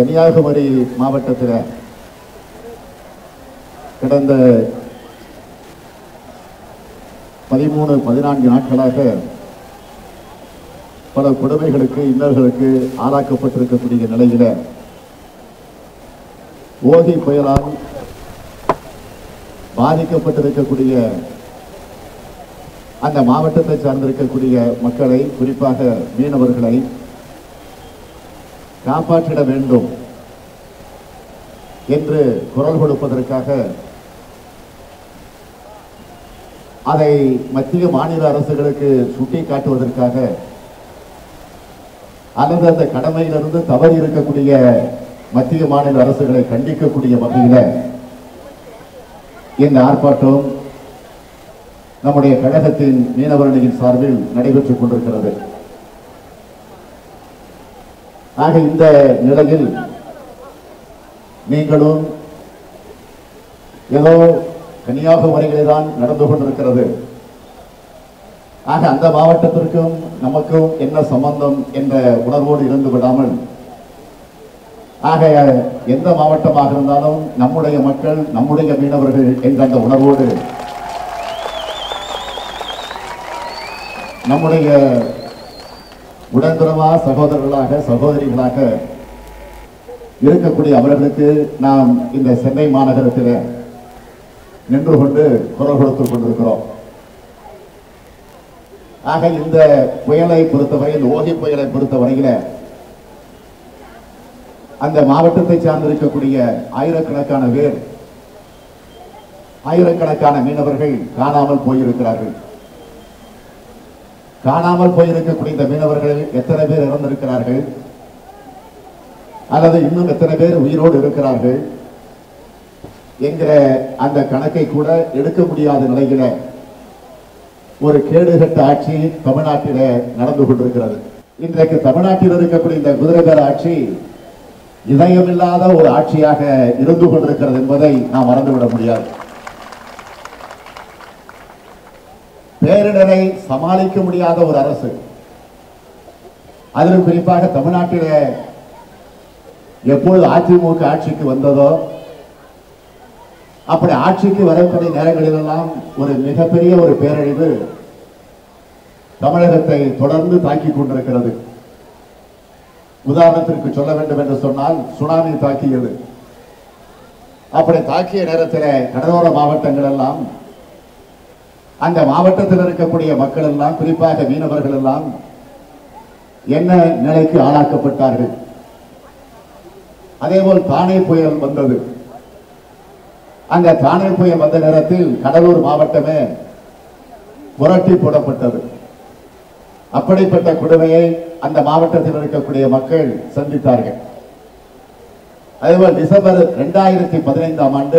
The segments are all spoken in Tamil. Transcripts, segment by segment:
கன்னியாகுமரி மாவட்டத்தில் கடந்த பதிமூணு பதினான்கு நாட்களாக பல கொடுமைகளுக்கு இன்னல்களுக்கு ஆளாக்கப்பட்டிருக்கக்கூடிய நிலையில ஓகி புயலால் பாதிக்கப்பட்டிருக்கக்கூடிய அந்த மாவட்டத்தை சார்ந்திருக்கக்கூடிய மக்களை குறிப்பாக மீனவர்களை காப்பாற்றிட வேண்டும் என்று குரல் கொடுப்பதற்காக அதை மத்திய மாநில அரசுகளுக்கு சுட்டி காட்டுவதற்காக அல்லது அந்த கடமையிலிருந்து தவறி இருக்கக்கூடிய மத்திய மாநில அரசுகளை கண்டிக்கக்கூடிய வகையில இந்த ஆர்ப்பாட்டம் நம்முடைய கழகத்தின் மீனவரணியின் சார்பில் நடைபெற்றுக் கொண்டிருக்கிறது ஆக இந்த நிலையில் நீங்களும் ஏதோ கன்னியாகுமரியிலே தான் நடந்து கொண்டிருக்கிறது ஆக அந்த மாவட்டத்திற்கும் நமக்கும் என்ன சம்பந்தம் என்ற உணர்வோடு இருந்து விடாமல் ஆக எந்த மாவட்டமாக இருந்தாலும் நம்முடைய மக்கள் நம்முடைய மீனவர்கள் என்ற அந்த உணர்வோடு நம்முடைய உடன்பிறவா சகோதரர்களாக சகோதரிகளாக இருக்கக்கூடிய அவர்களுக்கு நாம் இந்த சென்னை மாநகரத்தில் நின்று கொண்டு குரல் கொடுத்துக் கொண்டிருக்கிறோம் ஆக இந்த புயலை பொறுத்தவரையில் ஓகி புயலை பொறுத்தவரையில அந்த மாவட்டத்தை சார்ந்திருக்கக்கூடிய ஆயிரக்கணக்கான பேர் ஆயிரக்கணக்கான மீனவர்கள் காணாமல் போயிருக்கிறார்கள் காணாமல் போயிருக்கக்கூடிய இந்த மீனவர்கள் எத்தனை பேர் இறந்திருக்கிறார்கள் அல்லது இன்னும் எத்தனை பேர் உயிரோடு இருக்கிறார்கள் என்கிற அந்த கணக்கை கூட எடுக்க முடியாத நிலையில ஒரு கேடுகட்ட ஆட்சி தமிழ்நாட்டில நடந்து கொண்டிருக்கிறது இன்றைக்கு தமிழ்நாட்டில் இருக்கக்கூடிய இந்த குதிரைபேர ஆட்சி இதயமில்லாத ஒரு ஆட்சியாக இருந்து கொண்டிருக்கிறது என்பதை நாம் மறந்துவிட முடியாது பேரிடரை சமாளிக்க முடியாத ஒரு அரசு அதிலும் குறிப்பாக தமிழ்நாட்டில எப்பொழுது அதிமுக ஆட்சிக்கு வந்ததோ அப்படி ஆட்சிக்கு வரக்கூடிய நேரங்களிலெல்லாம் ஒரு மிகப்பெரிய ஒரு பேரழிவு தமிழகத்தை தொடர்ந்து தாக்கிக் கொண்டிருக்கிறது உதாரணத்திற்கு சொல்ல வேண்டும் என்று சொன்னால் சுனாமி தாக்கியது அப்படி தாக்கிய நேரத்தில் கடலோர மாவட்டங்கள் எல்லாம் அந்த மாவட்டத்தில் இருக்கக்கூடிய மக்கள் எல்லாம் குறிப்பாக மீனவர்கள் எல்லாம் என்ன நிலைக்கு ஆளாக்கப்பட்டார்கள் அதேபோல் தானே புயல் வந்தது அந்த தானே புயல் வந்த நேரத்தில் கடலூர் மாவட்டமே புரட்டி போடப்பட்டது அப்படிப்பட்ட கொடுமையை அந்த மாவட்டத்தில் இருக்கக்கூடிய மக்கள் சந்தித்தார்கள் அதேபோல் டிசம்பர் இரண்டாயிரத்தி பதினைந்தாம் ஆண்டு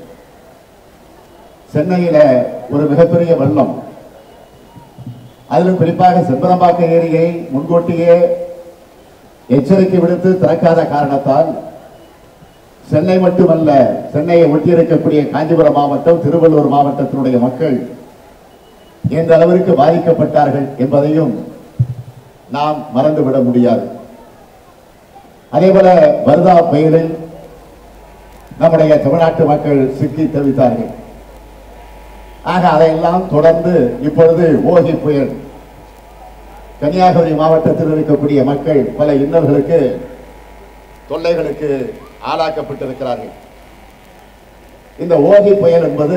சென்னையில ஒரு மிகப்பெரிய வெள்ளம் அதிலும் குறிப்பாக செம்பரம்பாக்க ஏரியை முன்கூட்டியே எச்சரிக்கை விடுத்து திறக்காத காரணத்தால் சென்னை மட்டுமல்ல சென்னையை ஒட்டியிருக்கக்கூடிய காஞ்சிபுரம் மாவட்டம் திருவள்ளூர் மாவட்டத்தினுடைய மக்கள் எந்த அளவிற்கு பாதிக்கப்பட்டார்கள் என்பதையும் நாம் மறந்துவிட முடியாது அதேபோல வர்தா புயலில் நம்முடைய தமிழ்நாட்டு மக்கள் சிக்கி தவித்தார்கள் ஆக அதையெல்லாம் தொடர்ந்து இப்பொழுது ஓகி புயல் கன்னியாகுமரி மாவட்டத்தில் இருக்கக்கூடிய மக்கள் பல இன்னல்களுக்கு தொல்லைகளுக்கு ஆளாக்கப்பட்டிருக்கிறார்கள் இந்த ஓகி புயல் என்பது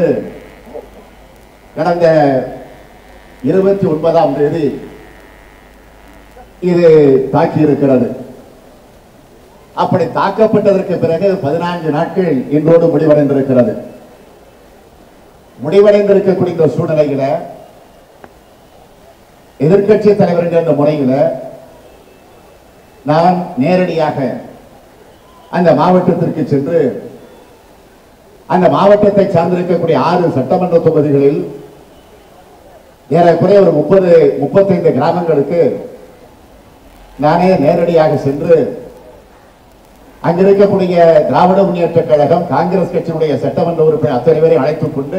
கடந்த இருபத்தி ஒன்பதாம் தேதி இது தாக்கி இருக்கிறது அப்படி தாக்கப்பட்டதற்கு பிறகு பதினான்கு நாட்கள் இன்றோடு முடிவடைந்திருக்கிறது முடிவடைந்திருக்கக்கூடிய இந்த சூழ்நிலையில எதிர்க்கட்சி தலைவர் என்ற இந்த முறையில நான் நேரடியாக அந்த மாவட்டத்திற்கு சென்று அந்த மாவட்டத்தை சார்ந்திருக்கக்கூடிய ஆறு சட்டமன்ற தொகுதிகளில் ஏறக்குறைய ஒரு முப்பது முப்பத்தைந்து கிராமங்களுக்கு நானே நேரடியாக சென்று அங்க இருக்கக்கூடிய திராவிட முன்னேற்ற கழகம் காங்கிரஸ் கட்சியினுடைய சட்டமன்ற உறுப்பினர் அத்தனை பேரை அழைத்துக் கொண்டு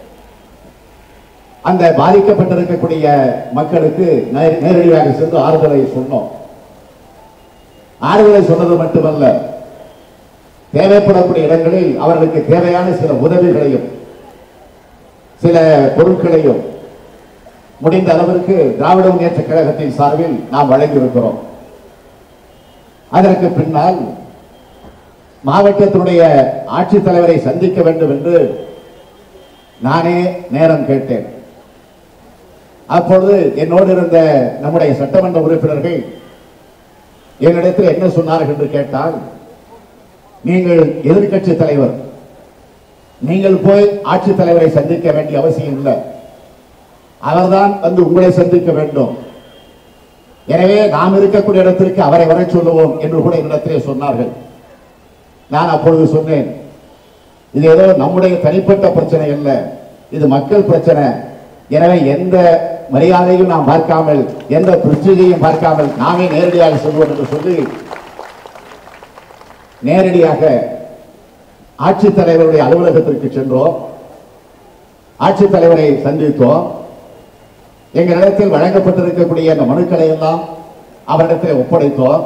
அந்த பாதிக்கப்பட்டிருக்கக்கூடிய மக்களுக்கு நே- நேரடியாக சென்று ஆறுதலை சொன்னோம் ஆறுதலை சொன்னது மட்டுமல்ல தேவைப்படக்கூடிய இடங்களில் அவர்களுக்கு தேவையான சில உதவிகளையும் சில பொருட்களையும் முடிந்த அளவிற்கு திராவிட முன்னேற்ற கழகத்தின் சார்பில் நாம் வழங்கியிருக்கிறோம் அதற்கு பின்னால் மாவட்டத்தினுடைய ஆட்சித்தலைவரை சந்திக்க வேண்டும் என்று நானே நேரம் கேட்டேன் அப்பொழுது என்னோடு இருந்த நம்முடைய சட்டமன்ற உறுப்பினர்கள் என்னிடத்தில் என்ன சொன்னார்கள் என்று கேட்டால் நீங்கள் எதிர்க்கட்சி தலைவர் நீங்கள் போய் ஆட்சித் தலைவரை சந்திக்க வேண்டிய அவசியம் இல்லை அவர்தான் வந்து உங்களை சந்திக்க வேண்டும் எனவே நாம் இருக்கக்கூடிய இடத்திற்கு அவரை வர சொல்லுவோம் என்று கூட என்னிடத்திலே சொன்னார்கள் நான் அப்பொழுது சொன்னேன் இது ஏதோ நம்முடைய தனிப்பட்ட பிரச்சனை அல்ல இது மக்கள் பிரச்சனை எனவே எந்த மரியாதையும் நாம் பார்க்காமல் எந்த பிரச்சனையும் பார்க்காமல் நாமே நேரடியாக செல்வோம் என்று சொல்லி நேரடியாக ஆட்சித்தலைவருடைய அலுவலகத்திற்கு சென்றோம் ஆட்சித்தலைவரை சந்தித்தோம் எங்களிடத்தில் வழங்கப்பட்டிருக்கக்கூடிய அந்த மனுக்களை எல்லாம் அவரிடத்தில் ஒப்படைத்தோம்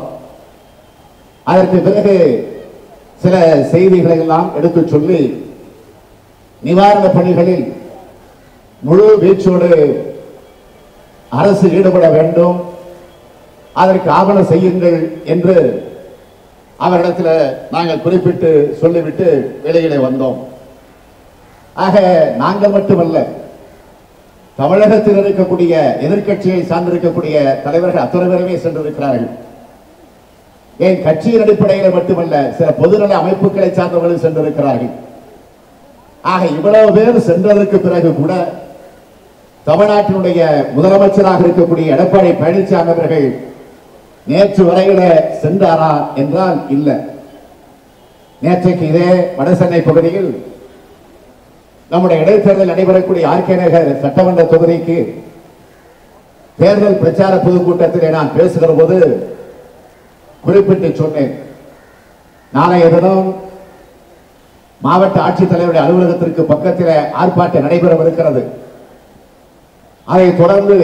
அதற்கு பிறகு சில செய்திகளை எல்லாம் எடுத்துச் சொல்லி நிவாரணப் பணிகளில் முழு வீச்சோடு அரசு ஈடுபட வேண்டும் அதற்கு ஆவணம் செய்யுங்கள் என்று அவரிடத்தில் நாங்கள் குறிப்பிட்டு சொல்லிவிட்டு வெளியிலே வந்தோம் ஆக நாங்கள் மட்டுமல்ல தமிழகத்தில் இருக்கக்கூடிய எதிர்க்கட்சியை சார்ந்திருக்கக்கூடிய தலைவர்கள் அத்தனை பேருமே சென்றிருக்கிறார்கள் என் கட்சியின் அடிப்படையில் மட்டுமல்ல சில பொதுநல அமைப்புகளை சார்ந்தவர்கள் சென்றிருக்கிறார்கள் ஆக இவ்வளவு பேர் சென்றதற்கு பிறகு கூட தமிழ்நாட்டினுடைய முதலமைச்சராக இருக்கக்கூடிய எடப்பாடி பழனிசாமி அவர்கள் நேற்று வரையில சென்றாரா என்றால் இல்லை நேற்றைக்கு இதே வடசென்னை பகுதியில் நம்முடைய இடைத்தேர்தல் நடைபெறக்கூடிய ஆர்கே நகர் சட்டமன்ற தொகுதிக்கு தேர்தல் பிரச்சார பொதுக்கூட்டத்திலே நான் பேசுகிற போது குறிப்பிட்டு சொன்னேன் நாளைய தினம் மாவட்ட ஆட்சித்தலைவருடைய அலுவலகத்திற்கு பக்கத்தில் ஆர்ப்பாட்டம் நடைபெறவிருக்கிறது அதைத் தொடர்ந்து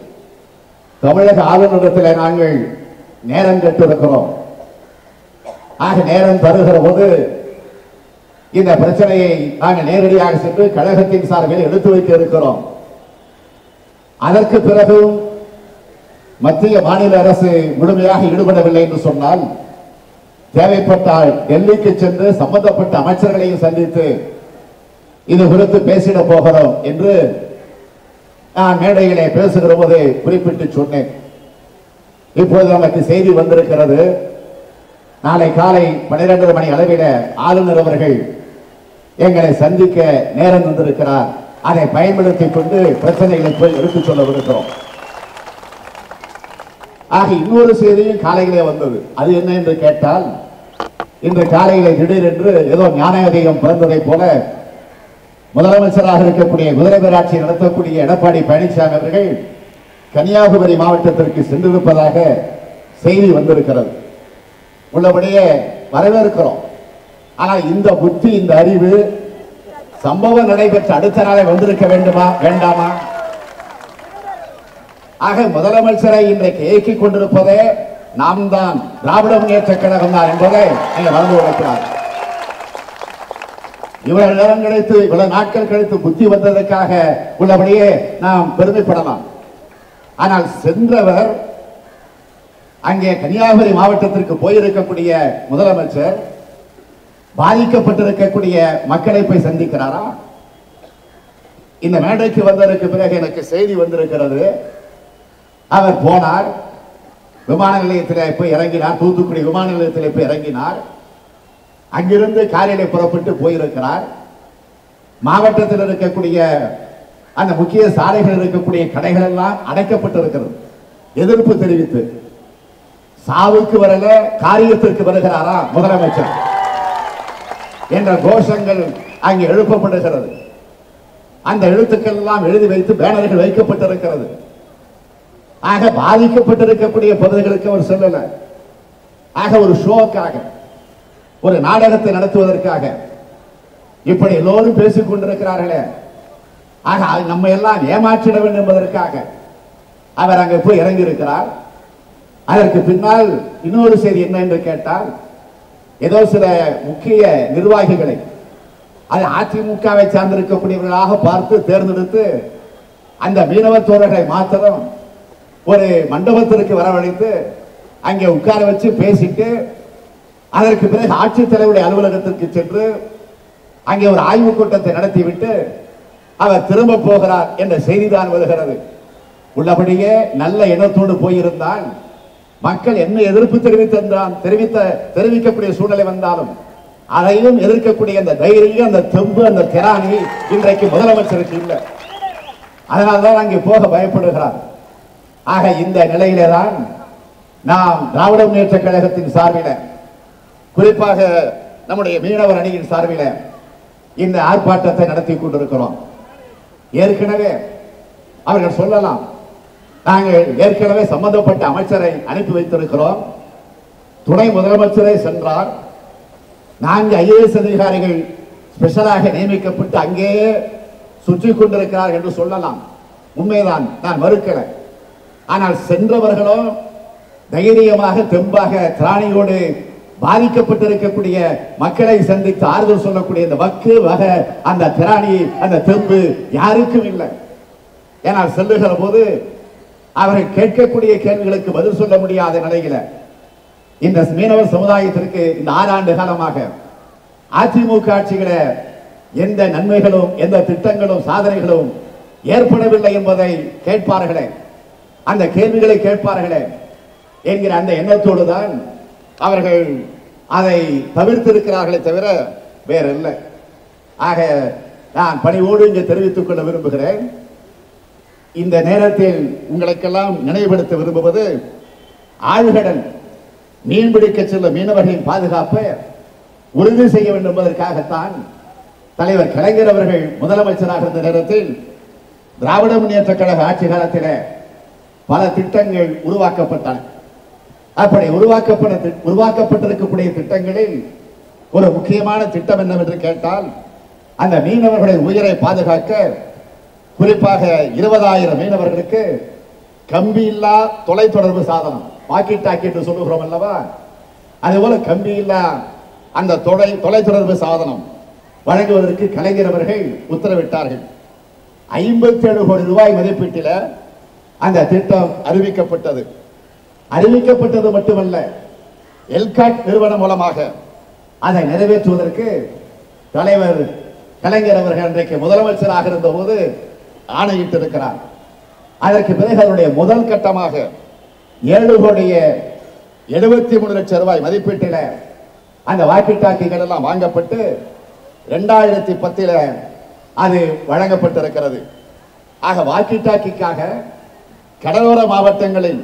தமிழக ஆளுநரிடத்தில் நாங்கள் நேரம் கேட்டிருக்கிறோம் ஆக நேரம் தருகிற போது இந்த பிரச்சனையை நாங்கள் நேரடியாக சென்று கழகத்தின் சார்பில் எடுத்து வைக்க இருக்கிறோம் அதற்கு பிறகும் மத்திய மாநில அரசு முழுமையாக ஈடுபடவில்லை என்று சொன்னால் தேவைப்பட்டால் டெல்லிக்கு சென்று சம்பந்தப்பட்ட அமைச்சர்களையும் சந்தித்து இது குறித்து பேசிட போகிறோம் என்று நான் மேடையிலே பேசுகிற போது குறிப்பிட்டு சொன்னேன் இப்பொழுது நமக்கு செய்தி வந்திருக்கிறது நாளை காலை பன்னிரண்டரை மணி அளவில ஆளுநர் அவர்கள் எங்களை சந்திக்க நேரம் வந்திருக்கிறார் அதை பயன்படுத்திக் கொண்டு பிரச்சனைகளை போய் எடுத்துச் சொல்ல இருக்கிறோம் ஆக இன்னொரு செய்தியும் காலையிலே வந்தது அது என்ன என்று கேட்டால் இன்று காலையிலே திடீரென்று ஏதோ ஞானோதயம் பிறந்ததைப் போல முதலமைச்சராக இருக்கக்கூடிய குதிரை பேராட்சி நடத்தக்கூடிய எடப்பாடி பழனிசாமி அவர்கள் கன்னியாகுமரி மாவட்டத்திற்கு சென்றிருப்பதாக செய்தி வந்திருக்கிறது உள்ளபடியே வரவேற்கிறோம் ஆனால் இந்த புத்தி இந்த அறிவு சம்பவம் நடைபெற்ற அடுத்த நாளே வந்திருக்க வேண்டுமா வேண்டாமா ஆக முதலமைச்சரை இன்றைக்கு இயக்கிக் கொண்டிருப்பதே நாம் தான் திராவிட முன்னேற்ற கழகம் தான் என்பதை நீங்கள் மறந்து விடக்கூடாது இவ்வளவு நேரம் கழித்து இவ்வளவு நாட்கள் கழித்து புத்தி வந்ததற்காக உள்ளபடியே நாம் பெருமைப்படலாம் ஆனால் சென்றவர் அங்கே கன்னியாகுமரி மாவட்டத்திற்கு போயிருக்கக்கூடிய முதலமைச்சர் பாதிக்கப்பட்டிருக்கக்கூடிய மக்களை போய் சந்திக்கிறாரா இந்த மேடைக்கு வந்ததற்கு பிறகு எனக்கு செய்தி வந்திருக்கிறது அவர் போனார் விமான நிலையத்தில் போய் இறங்கினார் தூத்துக்குடி விமான நிலையத்தில் போய் இறங்கினார் அங்கிருந்து காரிலே புறப்பட்டு போயிருக்கிறார் மாவட்டத்தில் இருக்கக்கூடிய அந்த முக்கிய சாலைகள் இருக்கக்கூடிய கடைகள் எல்லாம் அடைக்கப்பட்டிருக்கிறது எதிர்ப்பு தெரிவித்து சாவுக்கு வரல காரியத்திற்கு வருகிறாரா முதலமைச்சர் என்ற கோஷங்கள் அங்கே எழுப்பப்படுகிறது அந்த எழுத்துக்கள் எல்லாம் எழுதி வைத்து பேனர்கள் வைக்கப்பட்டிருக்கிறது ஆக பாதிக்கப்பட்டிருக்கக்கூடிய பகுதிகளுக்கு அவர் செல்லல ஆக ஒரு ஷோக்காக ஒரு நாடகத்தை நடத்துவதற்காக இப்படி எல்லோரும் பேசிக் கொண்டிருக்கிறார்களே ஆக அது நம்ம எல்லாம் ஏமாற்றிட வேண்டும் என்பதற்காக அவர் அங்கே போய் இறங்கி இருக்கிறார் அதற்கு பின்னால் இன்னொரு செய்தி என்ன என்று கேட்டால் ஏதோ சில முக்கிய நிர்வாகிகளை அது அதிமுகவை சார்ந்திருக்கக்கூடியவர்களாக பார்த்து தேர்ந்தெடுத்து அந்த மீனவ தோழர்களை மாத்திரம் ஒரு மண்டபத்திற்கு வரவழைத்து அங்கே உட்கார வச்சு பேசிட்டு அதற்கு பிறகு ஆட்சித்தலைவருடைய அலுவலகத்திற்கு சென்று அங்கே ஒரு ஆய்வுக் கூட்டத்தை நடத்திவிட்டு அவர் திரும்ப போகிறார் என்ற செய்திதான் வருகிறது உள்ளபடியே நல்ல எண்ணத்தோடு போயிருந்தால் மக்கள் என்ன எதிர்ப்பு தெரிவித்திருந்தான் தெரிவித்த தெரிவிக்கக்கூடிய சூழ்நிலை வந்தாலும் அதையும் எதிர்க்கக்கூடிய அந்த தைரியம் அந்த தெம்பு அந்த திராணி இன்றைக்கு முதலமைச்சருக்கு இல்லை அதனால்தான் அங்கே போக பயப்படுகிறார் ஆக இந்த நிலையிலே தான் நாம் திராவிட முன்னேற்ற கழகத்தின் சார்பில குறிப்பாக நம்முடைய மீனவர் அணியின் சார்பில இந்த ஆர்ப்பாட்டத்தை நடத்தி கொண்டிருக்கிறோம் ஏற்கனவே அவர்கள் சொல்லலாம் நாங்கள் ஏற்கனவே சம்பந்தப்பட்ட அமைச்சரை அனுப்பி வைத்திருக்கிறோம் துணை முதலமைச்சரே சென்றார் நான்கு ஐஏஎஸ் அதிகாரிகள் ஸ்பெஷலாக நியமிக்கப்பட்டு அங்கேயே சுற்றி கொண்டிருக்கிறார்கள் என்று சொல்லலாம் உண்மைதான் நான் மறுக்கல ஆனால் சென்றவர்களோ தைரியமாக தெம்பாக திராணியோடு பாதிக்கப்பட்டிருக்கக்கூடிய மக்களை சந்தித்து ஆறுதல் சொல்லக்கூடிய இந்த வக்கு வகை அந்த திராணி அந்த தெம்பு யாருக்கும் இல்லை ஏனால் செல்லுகிற போது அவர்கள் கேட்கக்கூடிய கேள்விகளுக்கு பதில் சொல்ல முடியாத நிலையில இந்த மீனவர் சமுதாயத்திற்கு இந்த ஆறாண்டு காலமாக அதிமுக ஆட்சிகள எந்த நன்மைகளும் எந்த திட்டங்களும் சாதனைகளும் ஏற்படவில்லை என்பதை கேட்பார்களே அந்த கேள்விகளை கேட்பார்களே என்கிற அந்த எண்ணத்தோடு தான் அவர்கள் அதை தவிர்த்திருக்கிறார்களே தவிர வேற இல்லை ஆக நான் பணிவோடு இங்கே தெரிவித்துக் கொள்ள விரும்புகிறேன் இந்த நேரத்தில் உங்களுக்கெல்லாம் நினைவுபடுத்த விரும்புவது ஆழ்கடல் மீன்பிடிக்க செல்லும் மீனவர்களின் பாதுகாப்பை உறுதி செய்ய வேண்டும் என்பதற்காகத்தான் தலைவர் கலைஞர் அவர்கள் முதலமைச்சராக இருந்த நேரத்தில் திராவிட முன்னேற்ற கழக ஆட்சி காலத்தில் பல திட்டங்கள் உருவாக்கப்பட்டன அப்படி உருவாக்கப்பட உருவாக்கப்பட்டிருக்கக்கூடிய திட்டங்களில் ஒரு முக்கியமான திட்டம் என்னவென்று கேட்டால் அந்த மீனவர்களின் உயிரை பாதுகாக்க குறிப்பாக இருபதாயிரம் மீனவர்களுக்கு கம்பி இல்லா தொலைத்தொடர்பு சாதனம் வாக்கி டாக்கி என்று சொல்லுகிறோம் அல்லவா அதுபோல கம்பி இல்லா அந்த தொலை தொலைத்தொடர்பு சாதனம் வழங்குவதற்கு கலைஞர் அவர்கள் உத்தரவிட்டார்கள் ஐம்பத்தி ஏழு கோடி ரூபாய் மதிப்பீட்டில் அந்த திட்டம் அறிவிக்கப்பட்டது அறிவிக்கப்பட்டது மட்டுமல்ல எல்காட் நிறுவனம் மூலமாக அதை நிறைவேற்றுவதற்கு தலைவர் கலைஞர் அவர்கள் அன்றைக்கு முதலமைச்சராக இருந்தபோது ஆணையிட்டிருக்கிறார் அதற்கு பிறகு அதனுடைய முதல் கட்டமாக ஏழு கோடிய எழுபத்தி மூணு லட்சம் ரூபாய் மதிப்பீட்டில் அந்த வாக்கி டாக்கிகள் எல்லாம் வாங்கப்பட்டு ரெண்டாயிரத்தி பத்தில் அது வழங்கப்பட்டிருக்கிறது ஆக வாக்கி டாக்கிக்காக கடலோர மாவட்டங்களில்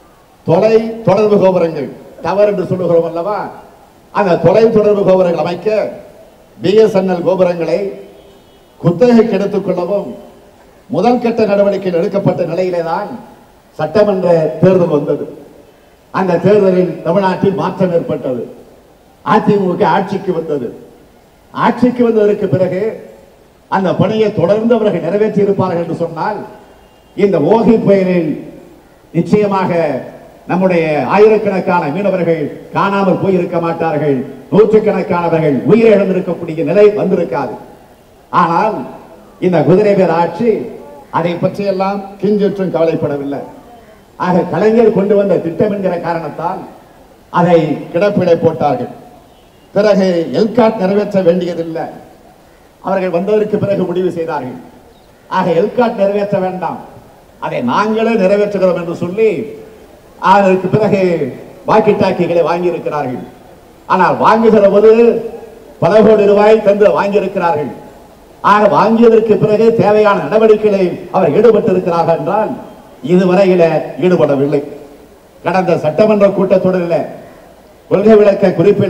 தொலை தொடர்பு கோபுரங்கள் டவர் என்று சொல்லுகிறோம் அல்லவா அந்த தொலை தொடர்பு கோபுரங்கள் அமைக்க பிஎஸ்என்எல் கோபுரங்களை குத்தகைக்கு எடுத்துக் கொள்ளவும் முதல் கட்ட நடவடிக்கைகள் எடுக்கப்பட்ட நிலையிலே தான் சட்டமன்ற தேர்தல் வந்தது அந்த தேர்தலில் தமிழ்நாட்டில் மாற்றம் ஏற்பட்டது அதிமுக ஆட்சிக்கு வந்தது ஆட்சிக்கு வந்ததற்கு பிறகு அந்த பணியை தொடர்ந்து அவர்கள் நிறைவேற்றி இருப்பார்கள் என்று சொன்னால் இந்த ஓகி புயலில் நிச்சயமாக நம்முடைய ஆயிரக்கணக்கான மீனவர்கள் காணாமல் போயிருக்க மாட்டார்கள் நூற்றுக்கணக்கானவர்கள் உயிரிழந்திருக்கக்கூடிய நிலை வந்திருக்காது ஆனால் இந்த குதிரை பேர் ஆட்சி அதை பற்றியெல்லாம் கிஞ்சற்றும் கவலைப்படவில்லை ஆக கலைஞர் கொண்டு வந்த திட்டம் என்கிற காரணத்தால் அதை கிடப்பிடை போட்டார்கள் பிறகு எல்காட் நிறைவேற்ற வேண்டியதில்லை அவர்கள் வந்ததற்கு பிறகு முடிவு செய்தார்கள் ஆக எல்காட் நிறைவேற்ற வேண்டாம் அதை நாங்களே நிறைவேற்றுகிறோம் என்று சொல்லி அதற்கு பிறகு வாக்கி டாக்கிகளை வாங்கி இருக்கிறார்கள் ஆனால் வாங்குகிற போது பல கோடி ரூபாய் தந்து வாங்கியிருக்கிறார்கள் ஆக வாங்கியதற்கு பிறகு தேவையான நடவடிக்கைகளை அவர் ஈடுபட்டிருக்கிறார்கள் என்றால் இதுவரையில ஈடுபடவில்லை கடந்த சட்டமன்ற கூட்டத்தொடரில் கொள்கை விளக்க குறிப்பிட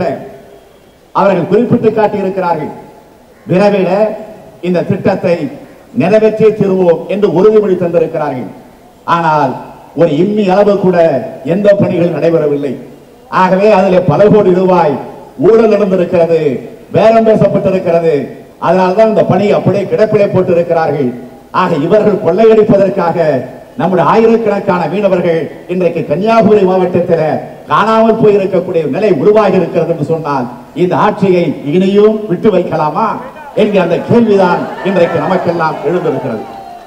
அவர்கள் குறிப்பிட்டு காட்டியிருக்கிறார்கள் விரைவில் இந்த திட்டத்தை நிறைவேற்றி தீர்வோம் என்று உறுதிமொழி தந்திருக்கிறார்கள் ஆனால் ஒரு இம்மி அளவு கூட எந்த பணிகள் நடைபெறவில்லை ஆகவே அதில் பல கோடி ரூபாய் ஊழல் நடந்திருக்கிறது பேரம் பேசப்பட்டிருக்கிறது அதனால்தான் இந்த பணி அப்படியே கிடப்பிலே போட்டிருக்கிறார்கள் ஆக இவர்கள் கொள்ளையடிப்பதற்காக நம்முடைய ஆயிரக்கணக்கான மீனவர்கள் இன்றைக்கு கன்னியாகுமரி மாவட்டத்தில் காணாமல் போயிருக்கக்கூடிய நிலை உருவாகி இருக்கிறது என்று சொன்னால் இந்த ஆட்சியை இனியும் விட்டு வைக்கலாமா என்கிற அந்த கேள்விதான் இன்றைக்கு நமக்கெல்லாம் எழுந்திருக்கிறது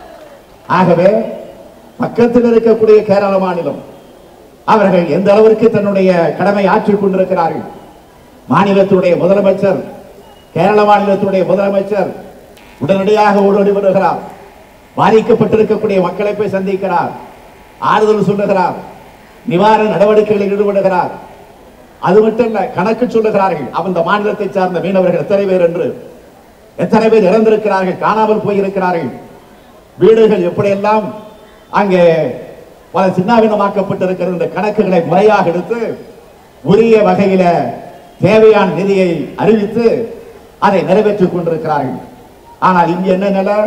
ஆகவே பக்கத்தில் இருக்கக்கூடிய கேரள மாநிலம் அவர்கள் எந்த அளவிற்கு தன்னுடைய கடமை ஆற்றிக் கொண்டிருக்கிறார்கள் மாநிலத்துடைய முதலமைச்சர் கேரள மாநிலத்துடைய முதலமைச்சர் உடனடியாக ஓடோடி வருகிறார் பாதிக்கப்பட்டிருக்கக்கூடிய மக்களை போய் சந்திக்கிறார் ஆறுதல் சொல்லுகிறார் நிவாரண நடவடிக்கைகளில் ஈடுபடுகிறார் அது மட்டும் இல்ல கணக்கு சொல்லுகிறார்கள் அந்த மாநிலத்தை சார்ந்த மீனவர்கள் எத்தனை பேர் என்று எத்தனை பேர் இறந்திருக்கிறார்கள் காணாமல் போயிருக்கிறார்கள் வீடுகள் எப்படியெல்லாம் அங்கே பல சின்னாபின்னமாக்கப்பட்டிருக்கிற இந்த கணக்குகளை முறையாக எடுத்து உரிய வகையில தேவையான நிதியை அறிவித்து அதை நிறைவேற்றிக் கொண்டிருக்கிறார்கள் ஆனால் இங்க என்ன நிலை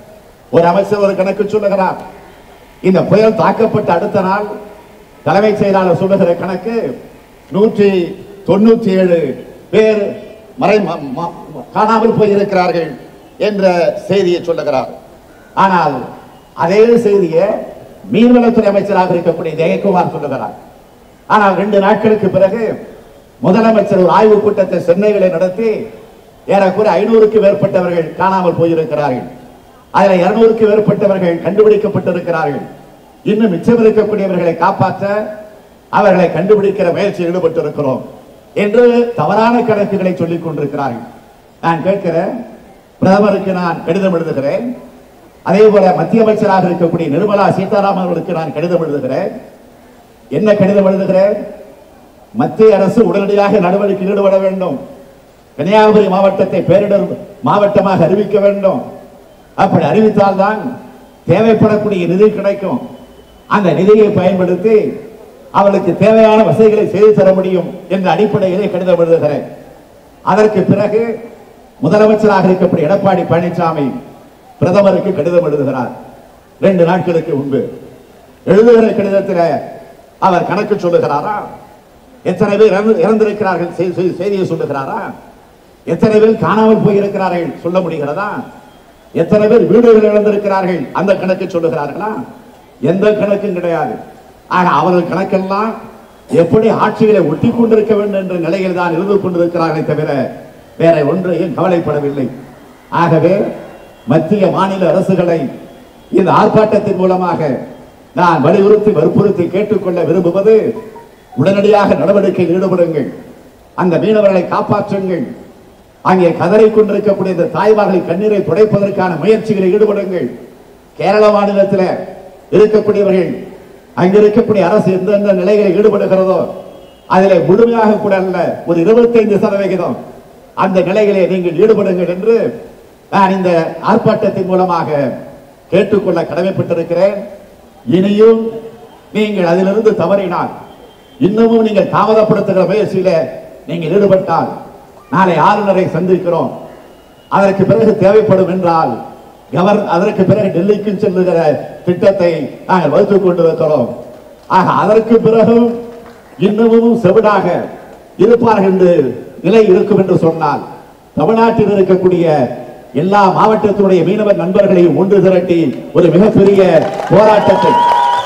ஒரு அமைச்சர் ஒரு கணக்கு சொல்லுகிறார் இந்த புயல் தாக்கப்பட்ட அடுத்த நாள் தலைமைச் செயலாளர் சொல்லுகிற கணக்கு நூற்றி தொண்ணூத்தி ஏழு பேர் மறை ம- ம- காணாமல் போயிருக்கிறார்கள் என்ற செய்தியை சொல்லுகிறார் ஆனால் அதே செய்தியை மீன்வளத்துறை அமைச்சராக இருக்கக்கூடிய ஜெயக்குமார் சொல்லுகிறார் ஆனால் ரெண்டு நாட்களுக்கு பிறகு முதலமைச்சர் ஒரு ஆய்வுக் கூட்டத்தை சென்னையிலே நடத்தி ஏறக்குறைய ஐநூறுக்கு மேற்பட்டவர்கள் காணாமல் போயிருக்கிறார்கள் அதில் இருநூறுக்கு மேற்பட்டவர்கள் கண்டுபிடிக்கப்பட்டிருக்கிறார்கள் இன்னும் மிச்சம் இருக்கக்கூடியவர்களை காப்பாற்ற அவர்களை கண்டுபிடிக்கிற முயற்சியில் ஈடுபட்டிருக்கிறோம் என்று தவறான கணக்குகளை சொல்லிக் கொண்டிருக்கிறார்கள் நான் கேட்கிறேன் பிரதமருக்கு நான் கடிதம் எழுதுகிறேன் அதே போல மத்திய அமைச்சராக இருக்கக்கூடிய நிர்மலா சீதாராமன் அவர்களுக்கு நான் கடிதம் எழுதுகிறேன் என்ன கடிதம் எழுதுகிறேன் மத்திய அரசு உடனடியாக நடவடிக்கை ஈடுபட வேண்டும் கன்னியாகுமரி மாவட்டத்தை பேரிடர் மாவட்டமாக அறிவிக்க வேண்டும் அப்படி அறிவித்தால்தான் தேவைப்படக்கூடிய நிதி கிடைக்கும் அந்த நிதியை பயன்படுத்தி அவளுக்கு தேவையான வசதிகளை செய்து தர முடியும் என்ற அடிப்படையிலே கடிதம் எழுதுகிறேன் அதற்கு பிறகு முதலமைச்சராக இருக்கக்கூடிய எடப்பாடி பழனிசாமி பிரதமருக்கு கடிதம் எழுதுகிறார் ரெண்டு நாட்களுக்கு முன்பு எழுதுகிற கடிதத்தில் அவர் கணக்கு சொல்லுகிறாரா எத்தனை பேர் இறந்து- இறந்திருக்கிறார்கள் செய்- செய்- செய்தியை சொல்லுகிறாரா எத்தனை பேர் காணாமல் போயிருக்கிறார்கள் சொல்ல முடிகிறதா எத்தனை பேர் வீடுகள் இழந்திருக்கிறார்கள் அந்த கணக்கு சொல்லுகிறார்களா எந்த கணக்கும் கிடையாது ஆக அவர்கள் கணக்கெல்லாம் எப்படி ஆட்சிகளை ஒட்டி கொண்டிருக்க வேண்டும் என்ற நிலையில் தான் இருந்து கொண்டிருக்கிறார்களே தவிர வேற ஒன்றையும் கவலைப்படவில்லை ஆகவே மத்திய மாநில அரசுகளை இந்த ஆர்ப்பாட்டத்தின் மூலமாக நான் வலியுறுத்தி வற்புறுத்தி கேட்டுக்கொள்ள விரும்புவது உடனடியாக நடவடிக்கையில் ஈடுபடுங்கள் அந்த மீனவர்களை காப்பாற்றுங்கள் அங்கே கதறிக் கொண்டிருக்கக்கூடிய இந்த தாய்மார்களின் கண்ணீரை துடைப்பதற்கான முயற்சிகளில் ஈடுபடுங்கள் கேரள மாநிலத்தில் இருக்கக்கூடியவர்கள் அங்க இருக்கக்கூடிய அரசு எந்தெந்த நிலைகளில் ஈடுபடுகிறதோ அதிலே முழுமையாக கூட அல்ல ஒரு 25% சதவிகிதம் அந்த நிலையிலே நீங்கள் ஈடுபடுங்கள் என்று நான் இந்த ஆர்ப்பாட்டத்தின் மூலமாக கேட்டுக்கொள்ள கடமைப்பட்டிருக்கிறேன் இனியும் நீங்கள் அதிலிருந்து தவறினால் இன்னமும் நீங்கள் தாமதப்படுத்துகிற முயற்சியில நீங்கள் ஈடுபட்டால் நாளை ஆளுநரை சந்திக்கிறோம் அதற்கு பிறகு தேவைப்படும் என்றால் கவர் அதற்கு பிறகு டெல்லிக்கு செல்லுகிற திட்டத்தை நாங்கள் வகுத்துக் கொண்டு இருக்கிறோம் ஆக அதற்கு பிறகும் இன்னமும் செவிடாக இருப்பார்கள் என்று நிலை இருக்கும் என்று சொன்னால் தமிழ்நாட்டில் இருக்கக்கூடிய எல்லா மாவட்டத்தினுடைய மீனவர் நண்பர்களையும் ஒன்று திரட்டி ஒரு மிகப்பெரிய போராட்டத்தை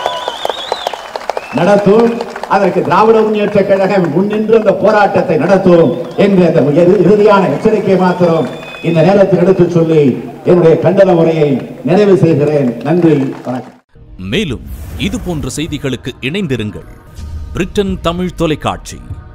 நடத்தும் அதற்கு திராவிட முன்னேற்ற கழகம் முன்னின்று அந்த போராட்டத்தை நடத்தும் என்ற அந்த இறு- இறுதியான எச்சரிக்கை மாத்திரம் இந்த நேரத்தில் எடுத்துச் சொல்லி என்னுடைய கண்டன உரையை நிறைவு செய்கிறேன் நன்றி வணக்கம் மேலும் இது போன்ற செய்திகளுக்கு இணைந்திருங்கள் பிரிட்டன் தமிழ் தொலைக்காட்சி